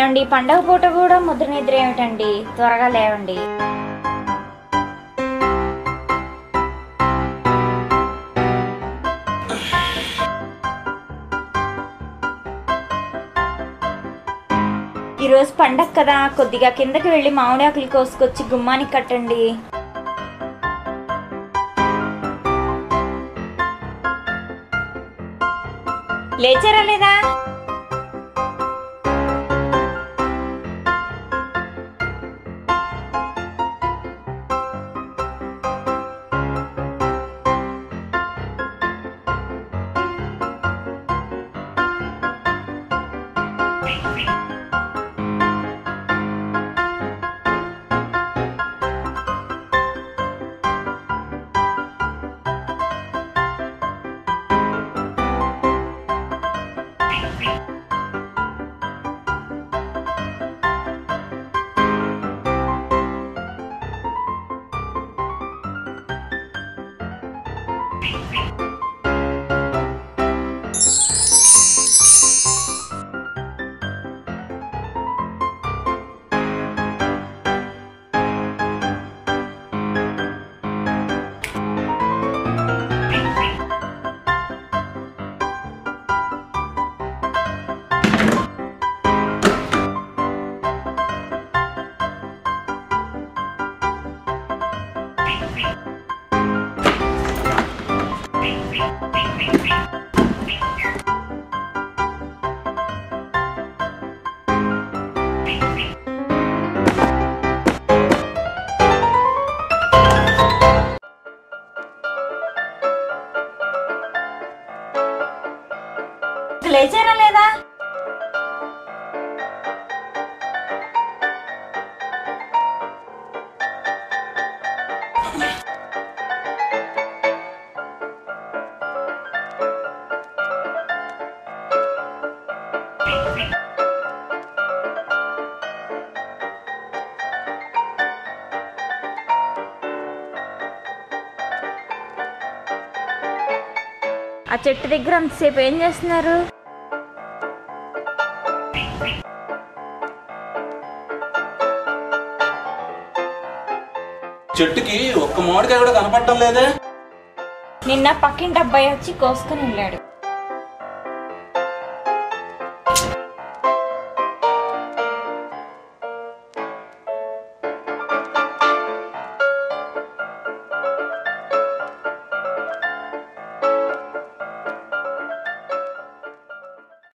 ఏమండి పండగ పూట కూడా ముద్ర నిద్ర ఏమిటండి త్వరగా లేవండి ఈరోజు పండగ కదా కొద్దిగా కిందకి వెళ్ళి మామిడి ఆకులు కోసుకొచ్చి గుమ్మానికి కట్టండి లేచారా లేదా లేచారా లేదా ఆ చెట్టు దగ్గర అంతసేపు ఏం చేస్తున్నారు చెట్టుకి ఒక్క మామిడికాయ కూడా కనపడటం లేదే నిన్న పక్కింటి అబ్బాయి వచ్చి కోసుకుని వెళ్ళాడు